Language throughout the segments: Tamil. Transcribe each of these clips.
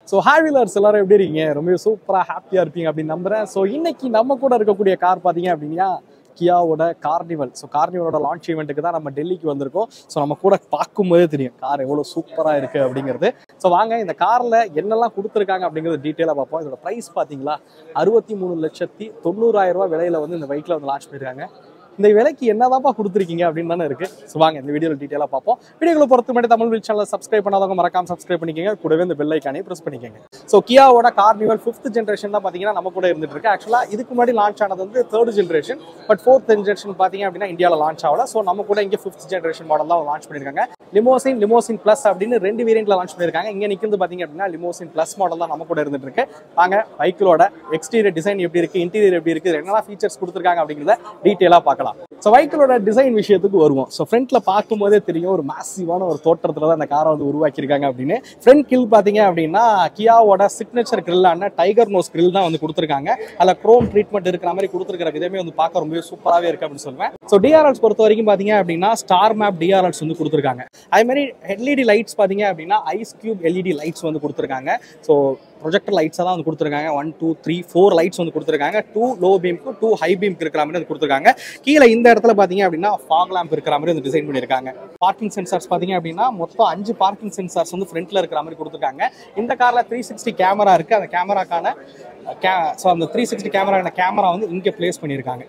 ஸோ ஹேவிலர்ஸ் எல்லாரும் எப்படி இருக்கீங்க ரொம்ப சூப்பராக ஹாப்பியாக இருப்பீங்க அப்படின்னு நம்புறேன் ஸோ இன்னைக்கு நம்ம கூட இருக்கக்கூடிய கார் பார்த்தீங்க அப்படின்னா கியாவோட கார்னிவல் ஸோ கார்னிவலோட லான்ச் ஈவெண்ட்டுக்கு தான் நம்ம டெல்லிக்கு வந்திருக்கோம் ஸோ நம்ம கூட பார்க்கும்போதே தெரியும் கார் எவ்வளோ சூப்பராக இருக்குது அப்படிங்கிறது ஸோ வாங்க இந்த காரில் என்னெல்லாம் கொடுத்துருக்காங்க அப்படிங்கிறது டீட்டெயிலாக பார்ப்போம் இதோட ப்ரைஸ் பார்த்தீங்களா அறுபத்தி மூணு லட்சத்தி தொண்ணூறாயிரம் ரூபாய் விலையில வந்து இந்த பைக்கில் வந்து லான்ச் பண்ணியிருக்காங்க இந்த விலைக்கு என்னதான்ப்பா கொடுத்துருக்கீங்க அப்படின்னு தானே இருக்கு ஸோ வாங்க இந்த வீடியோவில் டீட்டெயிலாக பார்ப்போம் வீடியோக்குள்ள பொறுத்த மட்டும் தமிழ் வில் சேனல் சப்ஸ்கிரைப் பண்ணாதவங்க மறக்காம சப்ஸ்கிரைப் பண்ணிக்கங்க கூடவே இந்த பெல் ஐக்கானே ப்ரெஸ் பண்ணிக்கங்க ஸோ கியாவோட கார்னிவல் ஃபிஃப்த் ஜென்ரேஷன் தான் பார்த்தீங்கன்னா நம்ம கூட இருந்துட்டு இருக்கு ஆக்சுவலாக இதுக்கு முன்னாடி லான்ச் ஆனது வந்து third generation but fourth generation பார்த்தீங்க அப்படின்னா இந்தியாவில் லான்ச் ஆகல ஸோ நம்ம கூட இங்கே ஃபிஃப்த் ஜென்ரேஷன் மாடல் தான் லான்ச் பண்ணியிருக்காங்க லிமோசின் லிமோசின் ப்ளஸ் அப்படின்னு ரெண்டு வேரியண்ட்ல லான்ச் பண்ணியிருக்காங்க இங்கே நிற்கிறது பார்த்தீங்க அப்படின்னா லிமோசின் ப்ளஸ் மாடல் தான் நம்ம கூட இருந்துட்டு இருக்கு வாங்க பைக்கிலோட எக்ஸ்டீரியர் டிசைன் எப்படி இருக்கு இன்டீரியர் எப்படி இருக்கு என்னெல்லாம் ஃபீச்சர்ஸ் கொடுத்துருக்காங்க அப்படிங்கிறத டீட்டெயிலாக பார்க்கலாம் ஸோ பைக்கிலோட டிசைன் விஷயத்துக்கு வருவோம் ஸோ ஃப்ரண்ட்ல பார்க்கும்போதே தெரியும் ஒரு மேசிவான ஒரு தோற்றத்தில் தான் இந்த காரை வந்து உருவாக்கியிருக்காங்க அப்படின்னு ஃப்ரண்ட் கில் பார்த்தீங்க அப்படின்னா கியாவோட சிக்னேச்சர் கிரில்லான டைகர் நோஸ் கிரில் தான் வந்து கொடுத்துருக்காங்க அதில் க்ரோம் ட்ரீட்மெண்ட் இருக்கிற மாதிரி கொடுத்துருக்கிற விதமே வந்து பார்க்க ரொம்பவே சூப்பராகவே இருக்கு அப்படின்னு சொல்லுவேன் ஸோ டிஆர்எல்ஸ் பொறுத்த வரைக்கும் பார்த்தீங்க அப்படின்னா ஸ்டார் மேப் டிஆர்எல்ஸ் வந்து கொடுத்துருக்காங்க அதே மாதிரி எல்இடி லைட்ஸ் பார்த்தீங்க அப்படின்னா ஐஸ் கியூப் எல்இடி லைட்ஸ் வந்து கொடுத்துருக்காங்க ஸோ ப்ரொஜெக்டர் லைட்ஸாக தான் வந்து கொடுத்துருக்காங்க one two three four lights வந்து கொடுத்துருக்காங்க டூ லோ பீம்க்கு டூ ஹை பீம்க்கு இருக்கிற மாதிரி வந்து கொடுத்துருக்காங்க கீழே இந்த இடத்துல பார்த்தீங்க அப்படின்னா ஃபாக் லேம்ப் இருக்கிற மாதிரி வந்து டிசைன் பண்ணியிருக்காங்க பார்க்கிங் சென்சார்ஸ் பார்த்தீங்க அப்படின்னா மொத்தம் அஞ்சு பார்க்கிங் சென்சார்ஸ் வந்து ஃப்ரண்ட்ல இருக்கிற மாதிரி கொடுத்துருக்காங்க இந்த காரில் த்ரீ சிக்ஸ்டி கேமரா இருக்குது அந்த கேமராக்கான கே ஸோ அந்த த்ரீ சிக்ஸ்டி கேமராக்கான கேமரா வந்து இங்கே ப்ளேஸ் பண்ணியிருக்காங்க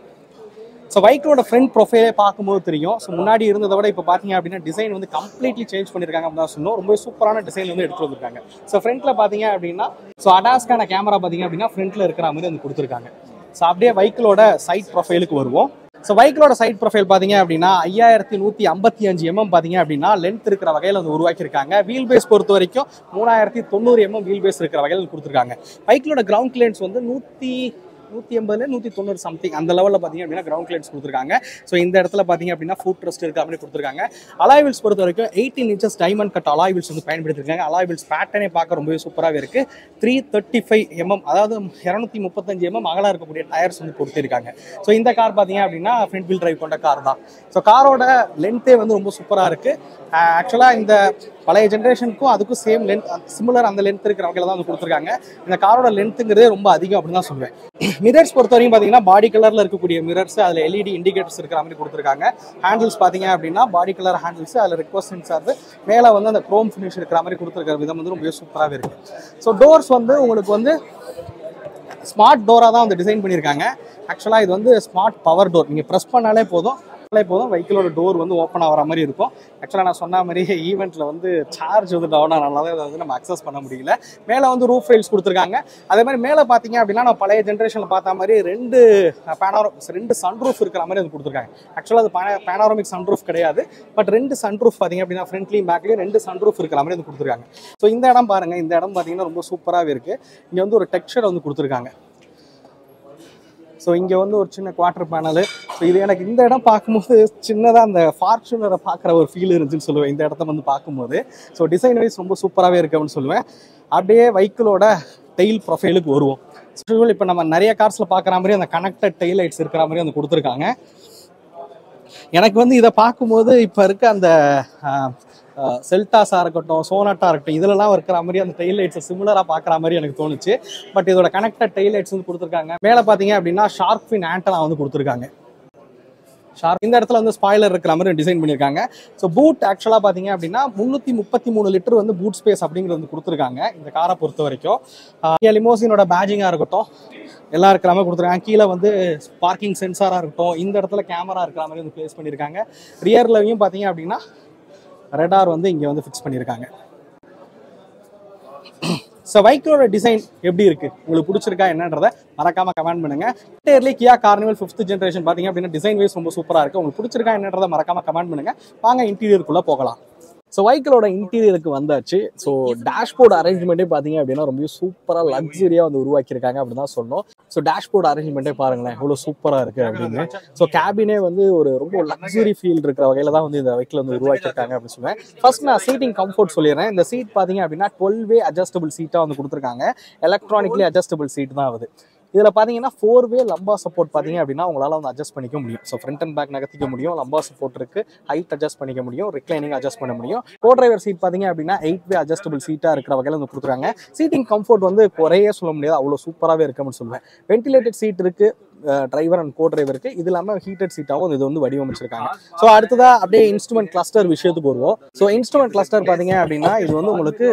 ஸோ பைக்கோட ஃப்ரண்ட் ப்ரொஃபைலே பார்க்கும்போது தெரியும் ஸோ முன்னாடி இருந்ததை விட இப்போ பார்த்தீங்க அப்படின்னா டிசைன் வந்து கம்ப்ளீட்லி சேஞ்ச் பண்ணியிருக்காங்க அப்படின்னு தான் சொல்லணும் ரொம்ப சூப்பரான டிசைன் வந்து எடுத்து வந்திருக்காங்க ஸோ ஃப்ரண்ட்டில் பார்த்தீங்க அப்படின்னா ஸோ அடாஸ்க்கான கேமரா பார்த்தீங்க அப்படின்னா ஃப்ரண்ட்டில் இருக்கிற மாதிரி வந்து கொடுத்துருக்காங்க ஸோ அப்படியே பைக்கிலோட சைட் ப்ரொஃபைலுக்கு வருவோம் ஸோ பைக்கிலோட சைட் ப்ரொஃபைல் பார்த்தீங்க அப்படின்னா ஐயாயிரத்தி நூற்றி ஐம்பத்தி அஞ்சு எம்எம் பார்த்தீங்க அப்படின்னா லென்த் இருக்கிற வகையில் வந்து உருவாக்கியிருக்காங்க வீல் பேஸ் பொறுத்த வரைக்கும் மூணாயிரத்தி தொண்ணூறு எம்எம் வீல் பேஸ் இருக்கிற வகையில் கொடுத்துருக்காங்க பைக்கிலோட கிரவுண்ட் கிளியன்ஸ் வந்து நூற்றி நூற்றி எண்பதுல நூற்றி தொண்ணூறு சம்திங் அந்த லெவலில் பார்த்தீங்க அப்படின்னா கிரவுண்ட் கிளியன்ஸ் கொடுத்துருக்காங்க ஸோ இந்த இடத்துல பார்த்தீங்க அப்படின்னா ஃபுட் ட்ரஸ்ட் இருக்க மாதிரி கொடுத்துருக்காங்க அலாய்வில்ஸ் பொறுத்த வரைக்கும் eighteen inches diamond cut alloy wheels வந்து பயன்படுத்திருக்காங்க அலாய்வில்ஸ் பேட்டர்னே பார்க்க ரொம்பவே சூப்பராகவே இருக்குது த்ரீ தேர்ட்டி ஃபைவ் எம்எம் அதாவது இரநூத்தி முப்பத்தஞ்சு எம்எம் அகலாக இருக்கக்கூடிய டயர்ஸ் வந்து கொடுத்துருக்காங்க ஸோ இந்த கார் பார்த்தீங்க அப்படின்னா ஃப்ரண்ட் வீல் டிரைவ் கொண்ட கார் தான் ஸோ காரோட லென்த்தே வந்து ரொம்ப சூப்பராக இருக்குது ஆக்சுவலாக இந்த பழைய ஜென்ரேஷனுக்கும் அதுக்கும் சேம் லென்த் சிமிலர் அந்த லென்த் இருக்கிற வகையில் தான் வந்து கொடுத்துருக்காங்க இந்த காரோட லென்த்துங்கிறதே ரொம்ப அதிகம் அப்படின்னு தான் சொல்லுவேன் மிரர்ஸ் பொறுத்த வரைக்கும் பார்த்தீங்கன்னா பாடி கலரில் இருக்கக்கூடிய மிரர்ஸ் அதில் எல்இடி இண்டிகேட்டர்ஸ் இருக்கிற மாதிரி கொடுத்துருக்காங்க ஹேண்டில்ஸ் பார்த்தீங்க அப்படின்னா பாடி கலர் ஹேண்டில்ஸ் அதில் ரெக்வஸ்ட் சென்சார் மேலே வந்து அந்த க்ரோம் ஃபினிஷ் இருக்கிற மாதிரி கொடுத்துருக்கிற விதம் வந்து ரொம்ப சூப்பராகவே இருக்குது ஸோ டோர்ஸ் வந்து உங்களுக்கு வந்து ஸ்மார்ட் டோராக தான் வந்து டிசைன் பண்ணியிருக்காங்க ஆக்சுவலாக இது வந்து ஸ்மார்ட் பவர் டோர் நீங்கள் ப்ரெஸ் பண்ணாலே போதும் பண்ணாலே போதும் வெஹிக்கிளோட டோர் வந்து ஓப்பன் ஆகிற மாதிரி இருக்கும் ஆக்சுவலாக நான் சொன்ன மாதிரி ஈவெண்ட்டில் வந்து சார்ஜ் வந்து டவுன் ஆனால அதை வந்து நம்ம அக்சஸ் பண்ண முடியல மேலே வந்து ரூஃப் ரைல்ஸ் கொடுத்துருக்காங்க அதே மாதிரி மேலே பார்த்தீங்க அப்படின்னா நான் பழைய ஜென்ரேஷனில் பார்த்த மாதிரி ரெண்டு பேனாரோ ரெண்டு சன்ரூஃப் இருக்கிற மாதிரி வந்து கொடுத்துருக்காங்க ஆக்சுவலாக அது பேனாரோமிக் சன்ரூஃப் கிடையாது பட் ரெண்டு சன்ரூஃப் பார்த்தீங்க அப்படின்னா ஃப்ரண்ட்லையும் பேக்லேயும் ரெண்டு சன்ரூஃப் இருக்கிற மாதிரி வந்து கொடுத்துருக்காங்க ஸோ இந்த இடம் பாருங்கள் இந்த இடம் பார்த்தீங்கன்னா ரொம்ப சூப்பராகவே இருக்குது இங்கே வந்து ஒரு டெக்ஸ்சர் வந்து கொடுத்துருக்காங்க ஸோ இங்கே வந்து ஒரு சின்ன குவார்டர் பேனலு ஸோ இது எனக்கு இந்த இடம் பார்க்கும்போது சின்னதாக அந்த ஃபார்ச்சுனரை பார்க்குற ஒரு ஃபீல் இருந்துச்சுன்னு சொல்லுவேன் இந்த இடத்த வந்து பார்க்கும்போது ஸோ டிசைன் வைஸ் ரொம்ப சூப்பராகவே இருக்கு அப்படின்னு சொல்லுவேன் அப்படியே வெஹிக்கிளோட டெயில் ப்ரொஃபைலுக்கு வருவோம் ஸோ இப்போ நம்ம நிறைய கார்ஸில் பார்க்குற மாதிரி அந்த கனெக்டட் டெயில் லைட்ஸ் இருக்கிற மாதிரி வந்து கொடுத்துருக்காங்க எனக்கு வந்து இதை பார்க்கும்போது இப்போ இருக்க அந்த செல்டாஸாக இருக்கட்டும் சோனாட்டாக இருக்கட்டும் இதிலலாம் இருக்கிற மாதிரி அந்த டெயில் லைட்ஸை சிமிலராக பார்க்குற மாதிரி எனக்கு தோணுச்சு பட் இதோட கனெக்டட் டெயில் லைட்ஸ் வந்து கொடுத்துருக்காங்க மேலே பார்த்தீங்க அப்படின்னா ஷார்க் ஃபின் ஆண்டனா வந்து கொடுத்துருக்காங்க ஷார்ப் இந்த இடத்துல வந்து ஸ்பாய்லர் இருக்கிற மாதிரி டிசைன் பண்ணியிருக்காங்க ஸோ பூட் ஆக்சுவலாக பார்த்தீங்க அப்படின்னா முந்நூற்றி முப்பத்தி மூணு லிட்டர் வந்து பூட் ஸ்பேஸ் அப்படிங்கிறது வந்து கொடுத்துருக்காங்க இந்த காரை பொறுத்த வரைக்கும் இங்கே லிமோசினோட பேஜிங்காக இருக்கட்டும் எல்லாம் இருக்கிற மாதிரி கொடுத்துருக்காங்க கீழே வந்து பார்க்கிங் சென்சாராக இருக்கட்டும் இந்த இடத்துல கேமரா இருக்கிற மாதிரி வந்து ப்ளேஸ் பண்ணியிருக்காங்க ரியர்லையும் பார்த்தீங்க அப்படின்னா ரெடார் வந்து இங்கே வந்து ஃபிக்ஸ் பண்ணியிருக்காங்க ஸோ பைக்கோட டிசைன் எப்படி இருக்கு உங்களுக்கு பிடிச்சிருக்கா என்னன்றதை மறக்காம கமெண்ட் பண்ணுங்க இன்டர்லி கியா கார்னிவல் ஃபிஃப்த் ஜென்ரேஷன் பார்த்தீங்க அப்படின்னா டிசைன் வைஸ் ரொம்ப சூப்பராக இருக்கு உங்களுக்கு பிடிச்சிருக்கா என்னன்றதை மறக்காம கமெண்ட் பண்ணுங்க வாங்க இன்டீரியருக்குள்ள போகலாம் ஸோ வைக்கிளோட இன்டீரியருக்கு வந்தாச்சு ஸோ டேஷ்போர்ட் அரேஞ்ச்மெண்ட்டே பார்த்தீங்க அப்படின்னா ரொம்ப சூப்பராக லக்ஸரியாக வந்து உருவாக்கியிருக்காங்க அப்படின்னு தான் சொன்னோம் ஸோ டேஷ்போர்ட் அரேஞ்ச்மெண்ட்டே பாருங்களேன் எவ்வளோ சூப்பராக இருக்குது அப்படின்னு ஸோ கேபினே வந்து ஒரு ரொம்ப லக்ஸரி ஃபீல் இருக்கிற வகையில் தான் வந்து இந்த வைக்கில் வந்து உருவாக்கியிருக்காங்க அப்படின்னு சொல்லுவேன் ஃபர்ஸ்ட் நான் சீட்டிங் கம்ஃபர்ட் சொல்லிடுறேன் இந்த சீட் பார்த்தீங்க அப்படின்னா டுவெல் வே அட்ஜஸ்டபிள் சீட்டாக வந்து கொடுத்துருக்காங்க எலக்ட்ரானிக்லி அட்ஜஸ்டபிள் சீட் தான் அது இதில் பார்த்தீங்கன்னா ஃபோர் வே லம்பா சப்போர்ட் பார்த்தீங்க அப்படின்னா உங்களால் வந்து அட்ஜஸ்ட் பண்ணிக்க முடியும் ஸோ ஃப்ரண்ட் அண்ட் பேக் நகர்த்திக்க முடியும் லம்பா சப்போர்ட் இருக்கு ஹைட் அட்ஜஸ்ட் பண்ணிக்க முடியும் ரிக்ளைனிங் அட்ஜஸ்ட் பண்ண முடியும் கோ டிரைவர் சீட் பார்த்தீங்க அப்படின்னா எயிட் வே அட்ஜஸ்டபிள் சீட்டாக இருக்கிற வகையில் வந்து கொடுத்துருக்காங்க சீட்டிங் கம்ஃபர்ட் வந்து குறையே சொல்ல முடியாது அவ்வளோ சூப்பராகவே இருக்கும்னு சொல்லுவேன் வென்டிலேட்டட் சீட் இருக்கு டிரைவர் அண்ட் கோ டிரைவருக்கு இது இல்லாமல் ஹீட்டட் சீட்டாகவும் இது வந்து வடிவமைச்சிருக்காங்க ஸோ அடுத்ததா அப்படியே இன்ஸ்ட்ருமெண்ட் கிளஸ்டர் விஷயத்துக்கு வருவோம் ஸோ இன்ஸ்ட்ருமெண்ட் கிளஸ்டர் பார்த்தீங்க அப்படின்னா இது வந்து உங்களுக்கு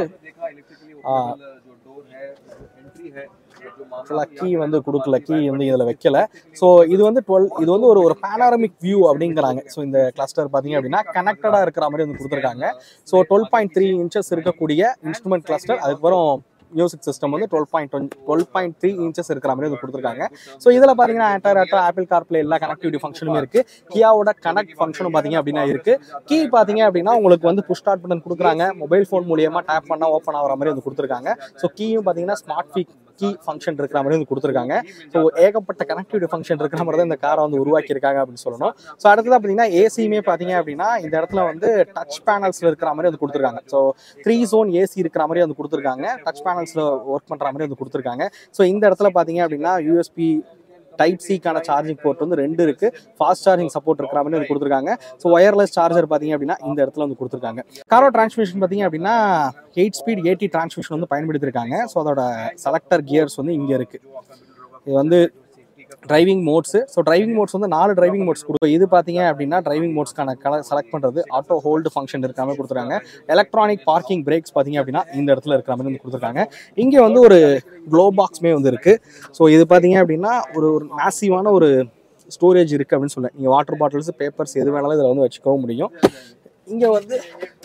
கீ வந்து கொடுக்கல கீ வந்து இதில் வைக்கல ஸோ இது வந்து டுவெல் இது வந்து ஒரு ஒரு பேனாரமிக் வியூ அப்படிங்கிறாங்க ஸோ இந்த கிளஸ்டர் பார்த்தீங்க அப்படின்னா கனெக்டடாக இருக்கிற மாதிரி வந்து கொடுத்துருக்காங்க so twelve point three inches இருக்கக்கூடிய இன்ஸ்ட்ருமெண்ட் கிளஸ்டர் அதுக்கப்புறம் மியூசிக் சிஸ்டம் வந்து twelve point twelve point three inches இருக்கிற மாதிரி வந்து கொடுத்துருக்காங்க ஸோ இதில் பார்த்தீங்கன்னா ஆண்டர் ஆட்டோ ஆப்பிள் கார்ப்ளே எல்லா கனெக்டிவிட்டி ஃபங்க்ஷனுமே இருக்கு கியாவோட கனெக்ட் ஃபங்க்ஷனும் பார்த்தீங்க அப்படின்னா இருக்கு கீ பார்த்தீங்க அப்படின்னா உங்களுக்கு வந்து புஷ் ஸ்டார்ட் பட்டன் கொடுக்குறாங்க மொபைல் ஃபோன் மூலியமா டேப் பண்ணால் ஓப்பன் ஆகிற மாதிரி வந்து கொடுத்துருக்காங்க ஸோ கீயும் பார்த்தீங்கன்னா ஸ்மார்ட் ஃபீ கீ ஃபங்க்ஷன் இருக்கிற மாதிரி வந்து கொடுத்துருக்காங்க ஸோ ஏகப்பட்ட கனெக்டிவிட்டி ஃபங்க்ஷன் இருக்கிற மாதிரி தான் இந்த காரை வந்து உருவாக்கியிருக்காங்க அப்படின்னு சொல்லணும் ஸோ அடுத்தது பார்த்தீங்கன்னா ஏசியுமே பார்த்தீங்க அப்படின்னா இந்த இடத்துல வந்து டச் பேனல்ஸில் இருக்கிற மாதிரி வந்து கொடுத்துருக்காங்க ஸோ த்ரீ ஜோன் ஏசி இருக்கிற மாதிரி வந்து கொடுத்துருக்காங்க டச் பேனல்ஸில் ஒர்க் பண்ணுற மாதிரி வந்து கொடுத்துருக்காங்க ஸோ இந்த இடத்துல பார்த்தீங்க அப்படின்னா யூஎஸ்பி டைப் சிக்கான சார்ஜிங் போர்ட் வந்து ரெண்டு இருக்கு ஃபாஸ்ட் சார்ஜிங் சப்போர்ட் இருக்கிற மாதிரி வந்து கொடுத்துருக்காங்க ஸோ ஒயர்லெஸ் சார்ஜர் பார்த்தீங்க அப்படின்னா இந்த இடத்துல வந்து கொடுத்துருக்காங்க காரோ டிரான்ஸ்மிஷன் பார்த்தீங்க அப்படின்னா எயிட் ஸ்பீட் ஏடி டிரான்ஸ்மிஷன் வந்து பயன்படுத்தியிருக்காங்க ஸோ அதோட செலக்டர் கியர்ஸ் வந்து இங்கே இருக்கு இது வந்து driving modes so driving modes வந்து நாலு டிரைவிங் மோட்ஸ் கொடுக்கும் இது பார்த்தீங்க அப்படின்னா டிரைவிங் மோட்ஸ்க்கான கலர் செலக்ட் பண்ணுறது ஆட்டோ ஹோல்டு ஃபங்க்ஷன் இருக்கிற மாதிரி கொடுத்துருக்காங்க எலக்ட்ரானிக் பார்க்கிங் பிரேக்ஸ் பார்த்தீங்க அப்படின்னா இந்த இடத்துல இருக்கிற மாதிரி வந்து கொடுத்துருக்காங்க இங்கே வந்து ஒரு க்ளோ பாக்ஸ்மே வந்து இருக்கு ஸோ இது பார்த்தீங்க அப்படின்னா ஒரு ஒரு மேசிவான ஒரு ஸ்டோரேஜ் இருக்குது அப்படின்னு சொல்லுவேன் நீங்கள் வாட்டர் பாட்டில்ஸ் பேப்பர்ஸ் எது வேணாலும் இதில் வந்து வச்சுக்கவும் முடியும் இங்கே வந்து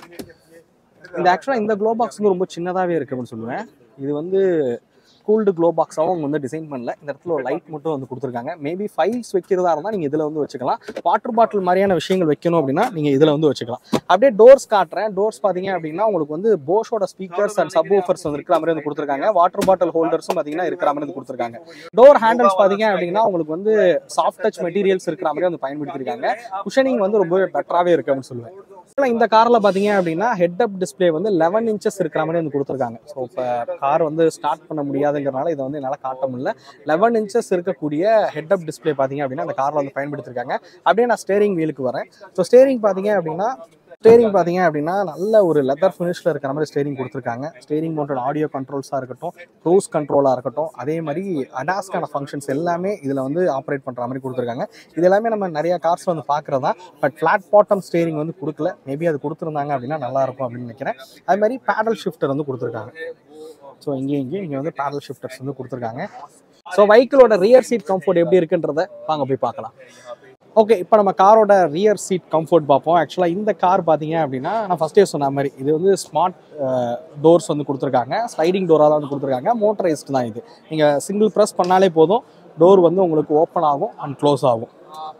இந்த ஆக்சுவலாக இந்த க்ளோ பாக்ஸ் வந்து ரொம்ப சின்னதாகவே இருக்குது அப்படின்னு சொல்லுவேன் இது வந்து கூல்டு க்ளோ பாக்ஸாகவும் அவங்க வந்து டிசைன் பண்ணல இந்த இடத்துல ஒரு லைட் மட்டும் வந்து கொடுத்துருக்காங்க மேபி ஃபைல்ஸ் வைக்கிறதா இருந்தால் நீங்கள் இதில் வந்து வச்சுக்கலாம் வாட்டர் பாட்டில் மாதிரியான விஷயங்கள் வைக்கணும் அப்படின்னா நீங்கள் இதில் வந்து வச்சுக்கலாம் அப்படியே டோர்ஸ் காட்டுறேன் டோர்ஸ் பார்த்தீங்க அப்படின்னா உங்களுக்கு வந்து போஷோட ஸ்பீக்கர்ஸ் அண்ட் சப் ஊஃபர்ஸ் வந்து இருக்கிற மாதிரி வந்து கொடுத்துருக்காங்க வாட்டர் பாட்டில் ஹோல்டர்ஸும் பார்த்தீங்கன்னா இருக்கிற மாதிரி வந்து கொடுத்துருக்காங்க டோர் ஹேண்டில்ஸ் பார்த்தீங்க அப்படின்னா உங்களுக்கு வந்து சாஃப்ட் டச் மெட்டீரியல்ஸ் இருக்கிற மாதிரி வந்து பயன்படுத்திருக்காங்க குஷனிங் வந்து ரொம்ப பெட்டராகவே இருக்கு அப்படின்னு சொல்லுவேன் ஆனா இந்த கார்ல பாத்தீங்க அப்படின்னா ஹெட் அப் டிஸ்ப்ளே வந்து லெவன் இன்ச்சஸ் இருக்கிற மாதிரி வந்து கொடுத்துருக்காங்க ஸோ இப்போ கார் வந்து ஸ்டார்ட் பண்ண முடியாதுங்கிறனால இதை வந்து என்னால் காட்ட முடியல லெவன் இன்ச்சஸ் இருக்கக்கூடிய ஹெட் அப் டிஸ்ப்ளே பாத்தீங்க அப்படின்னா அந்த கார்ல வந்து பயன்படுத்திருக்காங்க அப்படியே நான் ஸ்டேரிங் வீலுக்கு வரேன் ஸோ ஸ்டேரிங் பாத்தீங்க அப்படின்னா ஸ்டேரிங் பார்த்தீங்க அப்படின்னா நல்ல ஒரு லெதர் ஃபினிஷில் இருக்கிற மாதிரி ஸ்டேரிங் கொடுத்துருக்காங்க ஸ்டேரிங் மவுண்டட் ஆடியோ கண்ட்ரோல்ஸாக இருக்கட்டும் க்ரூஸ் கண்ட்ரோலாக இருக்கட்டும் அதே மாதிரி அடாஸ்க்கான ஃபங்க்ஷன்ஸ் எல்லாமே இதில் வந்து ஆப்ரேட் பண்ணுற மாதிரி கொடுத்துருக்காங்க இது எல்லாமே நம்ம நிறைய கார்ஸ் வந்து பார்க்குறது தான் பட் ஃப்ளாட் பாட்டம் ஸ்டேரிங் வந்து கொடுக்கல மேபி அது கொடுத்துருந்தாங்க அப்படின்னா நல்லா இருக்கும் அப்படின்னு நினைக்கிறேன் அது மாதிரி பேடல் ஷிஃப்டர் வந்து கொடுத்துருக்காங்க ஸோ இங்கேயும் இங்கேயும் இங்கே வந்து பேடல் ஷிஃப்டர்ஸ் வந்து கொடுத்துருக்காங்க ஸோ வெஹிக்கிளோட ரியர் சீட் கம்ஃபர்ட் எப்படி இருக்குன்றத வாங்க போய் பார்க்கலாம் ஓகே இப்போ நம்ம காரோட ரியர் சீட் கம்ஃபர்ட் பார்ப்போம் ஆக்சுவலாக இந்த கார் பார்த்தீங்க அப்படின்னா நான் ஃபஸ்ட்டே சொன்ன மாதிரி இது வந்து ஸ்மார்ட் டோர்ஸ் வந்து கொடுத்துருக்காங்க ஸ்லைடிங் டோராக தான் வந்து கொடுத்துருக்காங்க மோட்டரைஸ்டு தான் இது நீங்கள் சிங்கிள் ப்ரெஸ் பண்ணாலே போதும் டோர் வந்து உங்களுக்கு ஓப்பன் ஆகும் அண்ட் க்ளோஸ் ஆகும்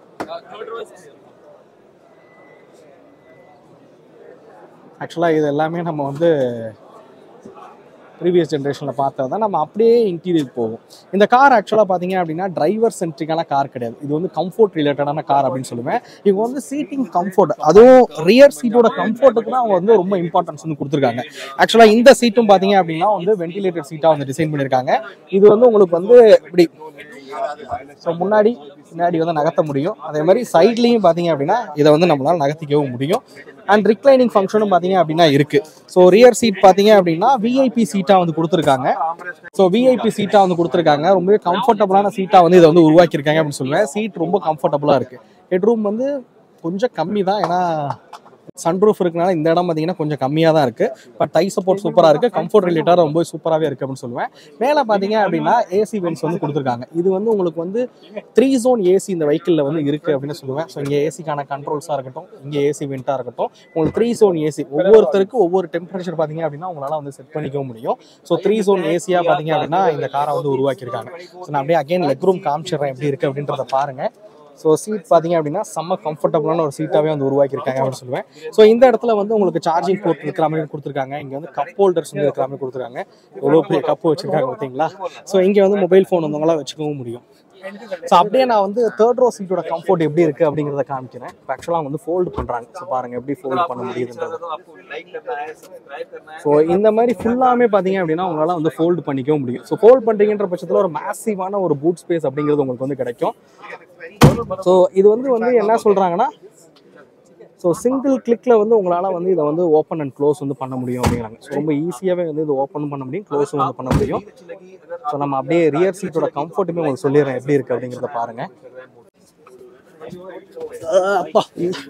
ஆக்சுவலாக இது எல்லாமே நம்ம வந்து ப்ரீவியஸ் ஜென்ரேஷனில் பார்த்தது தான் நம்ம அப்படியே இன்டீரியர் போகும் இந்த கார் ஆக்சுவலாக பார்த்தீங்க அப்படின்னா டிரைவர் சென்ட்ரிக்கான கார் கிடையாது இது வந்து கம்ஃபர்ட் ரிலேட்டடான கார் அப்படின்னு சொல்லுவேன் இவங்க வந்து சீட்டிங் கம்ஃபர்ட் அதுவும் ரியர் சீட்டோட கம்ஃபர்ட்டுக்கு தான் அவங்க வந்து ரொம்ப இம்பார்ட்டன்ஸ் வந்து கொடுத்துருக்காங்க ஆக்சுவலாக இந்த சீட்டும் பார்த்தீங்க அப்படின்னா வந்து வென்டிலேட்டட் சீட்டாக வந்து டிசைன் பண்ணியிருக்காங்க இது வந்து உங்களுக்கு வந்து இப்படி ஸோ முன்னாடி பின்னாடி வந்து நகர்த்த முடியும் அதே மாதிரி சைட்லேயும் பார்த்தீங்க அப்படின்னா இதை வந்து நம்மளால் நகர்த்திக்கவும் முடியும் அண்ட் ரிக்ளைனிங் ஃபங்க்ஷனும் பார்த்தீங்க அப்படின்னா இருக்கு ஸோ ரியர் சீட் பார்த்தீங்க அப்படின்னா விஐபி சீட்டாக வந்து கொடுத்துருக்காங்க ஸோ விஐபி சீட்டாக வந்து கொடுத்துருக்காங்க ரொம்பவே கம்ஃபர்டபுளான சீட்டாக வந்து இதை வந்து உருவாக்கியிருக்காங்க அப்படின்னு சொல்லுவேன் சீட் ரொம்ப கம்ஃபர்டபுளாக இருக்கு ஹெட்ரூம் வந்து கொஞ்சம் கம்மி தான் ஏன்னா சன்ரூஃப் இருக்கனால இந்த இடம் பார்த்தீங்கன்னா கொஞ்சம் கம்மியாக தான் இருக்கு பட் டை சப்போர்ட் சூப்பராக இருக்கு கம்ஃபர்ட் ரிலேட்டடாக ரொம்ப சூப்பராகவே இருக்கு அப்படின்னு சொல்லுவேன் மேலே பார்த்தீங்க அப்படின்னா ஏசி வென்ஸ் வந்து கொடுத்துருக்காங்க இது வந்து உங்களுக்கு வந்து த்ரீ ஜோன் ஏசி இந்த வெஹிக்கிளில் வந்து இருக்கு அப்படின்னு சொல்லுவேன் ஸோ இங்கே ஏசிக்கான கண்ட்ரோல்ஸாக இருக்கட்டும் இங்கே ஏசி வெண்ட்டாக இருக்கட்டும் உங்களுக்கு த்ரீ ஜோன் ஏசி ஒவ்வொருத்தருக்கு ஒவ்வொரு டெம்பரேச்சர் பார்த்தீங்க அப்படின்னா உங்களால் வந்து செட் பண்ணிக்கவும் முடியும் ஸோ த்ரீ ஜோன் ஏசியாக பார்த்தீங்க அப்படின்னா இந்த காரை வந்து உருவாக்கியிருக்காங்க ஸோ நான் அப்படியே அகைன் லெக் ரூம் காமிச்சிடுறேன் எப்படி இருக்கு அப்படின்றத பாருங்க ஸோ சீட் பார்த்தீங்க அப்படின்னா செம்ம கம்ஃபர்டபுளான ஒரு சீட்டாகவே வந்து உருவாக்கியிருக்காங்க அப்படின்னு சொல்லுவேன் ஸோ இந்த இடத்துல வந்து உங்களுக்கு சார்ஜிங் போர்ட் இருக்கிற மாதிரி கொடுத்துருக்காங்க இங்கே வந்து கப் ஹோல்டர்ஸ் வந்து இருக்கிற மாதிரி கொடுத்துருக்காங்க எவ்வளோ பெரிய கப்பு வச்சிருக்காங்க பார்த்தீங்களா ஸோ இங்கே வந்து மொபைல் ஃபோன் வந்தவங்களாம் வச்சுக்கவும் முடியும் ஸோ அப்படியே நான் வந்து தேர்ட் ரோ சீட்டோட கம்ஃபர்ட் எப்படி இருக்கு அப்படிங்கிறத காமிக்கிறேன் இப்போ ஆக்சுவலாக வந்து ஃபோல்டு பண்ணுறாங்க ஸோ பாருங்க எப்படி ஃபோல்டு பண்ண முடியுதுன்றது ஸோ இந்த மாதிரி ஃபுல்லாமே பார்த்தீங்க அப்படின்னா உங்களால் வந்து ஃபோல்டு பண்ணிக்கவும் முடியும் ஸோ ஃபோல்ட் பண்ணுறீங்கன்ற பட்சத்தில் ஒரு மேசிவான ஒரு பூட் ஸ்பேஸ் அப்படிங்கிறது உங்களுக்கு வந்து கிடைக்கும் ஸோ இது வந்து வந்து என்ன சொல்கிறாங்கன்னா ஸோ சிங்கிள் கிளிக்கில் வந்து உங்களால் வந்து இதை வந்து ஓப்பன் அண்ட் க்ளோஸ் வந்து பண்ண முடியும் அப்படிங்கிறாங்க ஸோ ரொம்ப ஈஸியாகவே வந்து இது ஓப்பன் பண்ண முடியும் க்ளோஸும் வந்து பண்ண முடியும் ஸோ நம்ம அப்படியே ரியர் சீட்டோட கம்ஃபர்ட்டுமே உங்களுக்கு சொல்லிடுறேன் எப்படி இருக்குது அப்படிங்கிறத பாருங்கள் அப்பா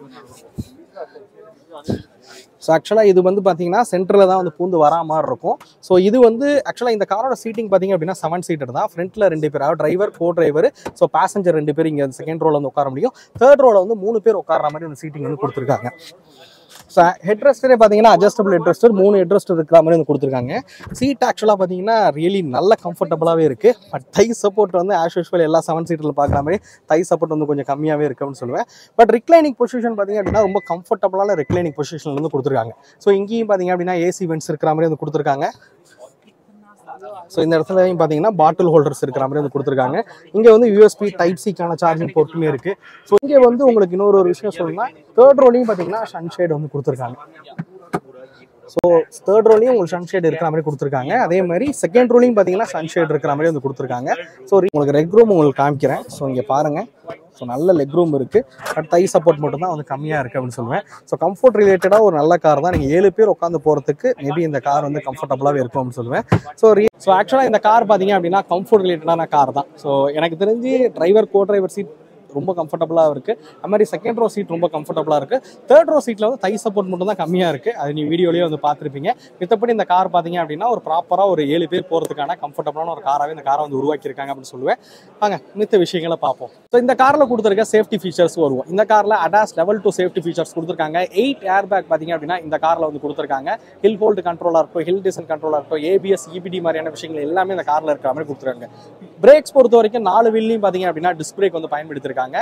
ஸோ ஆக்சுவலாக இது வந்து பார்த்தீங்கன்னா சென்டரில் தான் வந்து பூந்து வரா மாதிரி இருக்கும் ஸோ இது வந்து ஆக்சுவலாக இந்த காரோட சீட்டிங் பார்த்தீங்க அப்படின்னா செவன் சீட்டர் தான் ஃப்ரண்ட்டில் ரெண்டு பேர் அதாவது driver co driver so passenger ரெண்டு பேர் இங்கே செகண்ட் ரோவில் வந்து உட்கார முடியும் தேர்ட் ரோவில் வந்து மூணு பேர் உட்கார மாதிரி ஒரு சீட்டிங் வந்து கொடுத்துருக்காங்க ஸோ ஹெட் ரெஸ்டரே பார்த்தீங்கன்னா அட்ஜஸ்டபிள் ஹெட் ரெஸ்டர் மூணு ஹெட் ரெஸ்டர் இருக்கிற மாதிரி வந்து கொடுத்துருக்காங்க சீட் ஆக்சுவலாக பார்த்தீங்கன்னா ரியலி நல்ல கம்ஃபர்டபுளாகவே இருக்குது பட் தை சப்போர்ட் வந்து ஆஸ் யூஸ்வல் எல்லா செவன் சீட்டில் பார்க்குற மாதிரி தை சப்போர்ட் வந்து கொஞ்சம் கம்மியாகவே இருக்கு அப்படின்னு சொல்லுவேன் பட் ரிக்ளைனிங் பொசிஷன் பார்த்தீங்க அப்படின்னா ரொம்ப கம்ஃபர்டபுளான ரிக்ளைனிங் பொசிஷனில் வந்து கொடுத்துருக்காங்க ஸோ இங்கேயும் பார்த்தீங்க அப்படின்னா ஏசி வென்ட்ஸ் இருக்கிற மாதிரி வந்து கொடுத்துருக்காங்க ஸோ இந்த இடத்துலையும் பார்த்தீங்கன்னா பாட்டில் ஹோல்டர்ஸ் இருக்கிற மாதிரி வந்து கொடுத்துருக்காங்க இங்கே வந்து யூஎஸ்பி டைப் சிக்கான சார்ஜிங் போர்ட்டுமே இருக்குது ஸோ இங்கே வந்து உங்களுக்கு இன்னொரு ஒரு விஷயம் சொல்லணும்னா தேர்ட் ரோலையும் பார்த்தீங்கன்னா சன்ஷேட் வந்து கொடுத்துருக்காங்க ஸோ தேர்ட் ரோலையும் உங்களுக்கு சன்ஷேட் இருக்கிற மாதிரி கொடுத்துருக்காங்க அதே மாதிரி செகண்ட் ரோலையும் பார்த்தீங்கன்னா சன்ஷேட் இருக்கிற மாதிரி வந்து கொடுத்துருக்காங்க ஸோ உங்களுக்கு ரெக் ரூம் உங்களுக்கு காமிக்கிறேன் ஸோ இங்கே பாருங்கள் ஸோ நல்ல லெக் ரூம் இருக்குது பட் தை சப்போர்ட் மட்டும் தான் வந்து கம்மியாக இருக்குது அப்படின்னு சொல்லுவேன் ஸோ கம்ஃபர்ட் ரிலேட்டடாக ஒரு நல்ல கார் தான் நீங்கள் ஏழு பேர் உட்காந்து போகிறதுக்கு மேபி இந்த கார் வந்து கம்ஃபர்டபுளாகவே இருக்கும் அப்படின்னு சொல்லுவேன் ஸோ ஸோ ஆக்சுவலாக இந்த கார் பார்த்தீங்க அப்படின்னா கம்ஃபர்ட் ரிலேட்டடான கார் தான் ஸோ எனக்கு தெரிஞ்சு டிரைவர் கோ டிரைவர் சீட் ரொம்ப கம்ஃபர்டபுளாக இருக்குது அது மாதிரி செகண்ட் ரோ சீட் ரொம்ப கம்ஃபர்டபுளாக இருக்குது தேர்ட் ரோ சீட்டில் வந்து தை சப்போர்ட் மட்டும் தான் கம்மியாக இருக்குது அது நீ வீடியோலேயே வந்து பார்த்துருப்பீங்க மித்தபடி இந்த கார் பார்த்தீங்க அப்படின்னா ஒரு ப்ராப்பராக ஒரு ஏழு பேர் போகிறதுக்கான கம்ஃபர்டபுளான ஒரு காராகவே இந்த காரை வந்து உருவாக்கியிருக்காங்க அப்படின்னு சொல்லுவேன் வாங்க மித்த விஷயங்களை பார்ப்போம் ஸோ இந்த காரில் கொடுத்துருக்க சேஃப்டி ஃபீச்சர்ஸ் வருவோம் இந்த காரில் ADAS level two safety features கொடுத்துருக்காங்க எயிட் ஏர் பேக் பார்த்தீங்க அப்படின்னா இந்த காரில் வந்து கொடுத்துருக்காங்க ஹில் ஹோல்டு கண்ட்ரோலாக இருக்கட்டும் ஹில் டிசன் கண்ட்ரோலாக இருக்கட்டும் ஏபிஎஸ் இபிடி மாதிரியான விஷயங்கள் எல்லாமே இந்த காரில் இருக்கிற மாதிரி கொடுத்துருக்காங்க பிரேக்ஸ் பொறுத்த வரைக்கும் நாலு வீல்லையும் பார்த்தீங்க அப்படின்னா டிஸ்க் பிரேக் வந்து பயன்படுத்திருக்காங்க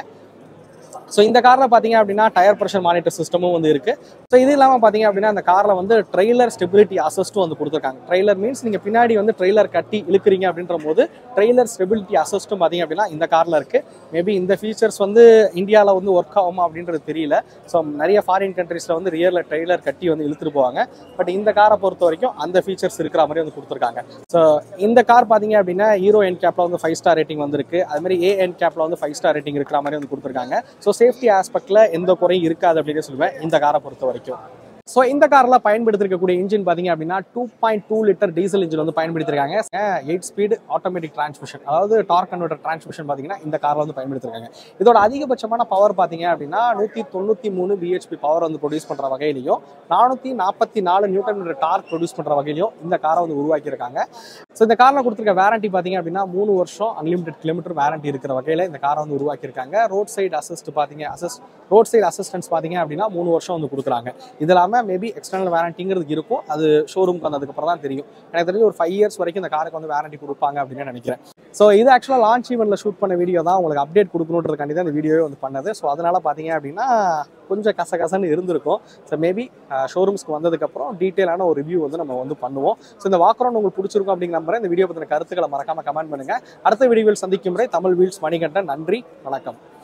ஸோ இந்த காரில் பார்த்தீங்க அப்படின்னா டயர் ப்ரெஷர் மானிட்டர் சிஸ்டமும் வந்து இருக்கு ஸோ இது இல்லாமல் பார்த்தீங்க அப்படின்னா அந்த காரில் வந்து ட்ரெய்லர் ஸ்டெபிலிட்டி அசஸ்ட்டும் வந்து கொடுத்துருக்காங்க ட்ரெய்லர் மீன்ஸ் நீங்கள் பின்னாடி வந்து ட்ரெய்லர் கட்டி இழுக்கிறீங்க அப்படின்ற போது ட்ரெய்லர் ஸ்டெபிலிட்டி அசஸ்ட்டும் பார்த்தீங்க அப்படின்னா இந்த காரில் இருக்கு மேபி இந்த ஃபீச்சர்ஸ் வந்து இந்தியாவில் வந்து ஒர்க் ஆகுமா அப்படின்றது தெரியல ஸோ நிறைய ஃபாரின் கண்ட்ரீஸில் வந்து ரியரில் ட்ரெய்லர் கட்டி வந்து இழுத்துட்டு போவாங்க பட் இந்த காரை பொறுத்த வரைக்கும் அந்த ஃபீச்சர்ஸ் இருக்கிற மாதிரி வந்து கொடுத்துருக்காங்க ஸோ இந்த கார் பார்த்தீங்க அப்படின்னா ஹீரோ என் கேப்ல வந்து ஃபைவ் ஸ்டார் ரேட்டிங் வந்திருக்கு அது மாதிரி ஏ என் கேப்ல வந்து ஃபைவ் ஸ்டார் ரேட்டிங் இருக்கிற மாதிரி வந்து கொடுத்துருக்காங்க ஸோ சேஃப்டி ஆஸ்பெக்ட்ல எந்த குறையும் இருக்காது அப்படின்னு சொல்லுவேன் இந்த காரை பொறுத்த வரைக்கும் ஸோ இந்த காரில் பயன்படுத்திருக்கக்கூடிய இன்ஜின் பார்த்தீங்க அப்படின்னா two point two litre diesel engine வந்து பயன்படுத்திருக்காங்க எயிட் ஸ்பீடு ஆட்டோமேட்டிக் டிரான்ஸ்மிஷன் அதாவது டார்க் கன்வெர்டர் டிரான்ஸ்மிஷன் பார்த்தீங்கன்னா இந்த காரில் வந்து பயன்படுத்திருக்காங்க இதோட அதிகபட்சமான பவர் பார்த்தீங்க அப்படின்னா நூற்றி தொண்ணூற்றி மூணு பிஹெச்பி பவர் வந்து ப்ரொடியூஸ் பண்ணுற வகையிலையும் நானூற்றி நாற்பத்தி நாலு நியூட்டன் மீட்டர் டார்க் ப்ரொடியூஸ் பண்ணுற வகையிலையும் இந்த காரை வந்து உருவாக்கியிருக்காங்க ஸோ இந்த காரில் கொடுத்துருக்க வாரண்டி பார்த்தீங்க அப்படின்னா மூணு வருஷம் அன்லிமிடெட் கிலோமீட்டர் வாரண்டி இருக்கிற வகையில் இந்த காரை வந்து உருவாக்கியிருக்காங்க ரோட் சைடு அசிஸ்ட் பார்த்தீங்க அசிஸ்ட் ரோட் சைடு அசிஸ்டன்ஸ் பார்த்தீங்க அப்படின்னா மூணு வருஷம் வந்து கொடுக்குறாங்க இது இல்லாமல் மேபி எக்ஸ்டர்னல் வாரண்டிங்கிறது இருக்கும் அது ஷோரூம்க்கு வந்ததுக்கப்புறம் தான் தெரியும் எனக்கு தெரிஞ்சு ஒரு ஃபைவ் இயர்ஸ் வரைக்கும் இந்த காருக்கு வந்து வாரண்டி கொடுப்பாங்க அப்படின்னு நினைக்கிறேன் ஸோ இது ஆக்சுவலாக லான்ச் ஈவெண்ட்டில் ஷூட் பண்ண வீடியோ தான் உங்களுக்கு அப்டேட் கொடுக்கணுன்றதுக்காண்டி தான் இந்த வீடியோவே வந்து பண்ணது ஸோ அதனால் பார்த்தீங்க அப்படின்னா கொஞ்சம் கசகசன்னு இருந்திருக்கும் ஸோ மேபி ஷோரூம்ஸ்க்கு வந்ததுக்கப்புறம் டீட்டெயிலான ஒரு ரிவ்யூ வந்து நம்ம வந்து பண்ணுவோம் ஸோ இந்த வாக்குறோம் உங்களுக்கு பிடிச்சிருக்கும் அப்படிங்கிற நம்புறேன் இந்த வீடியோ பற்றின கருத்துக்களை மறக்காம கமெண்ட் பண்ணுங்க அடுத்த வீடியோவில் சந்திக்கும் முறை தமிழ் வீல்ஸ் மணிகண்டன் நன்றி வணக்கம்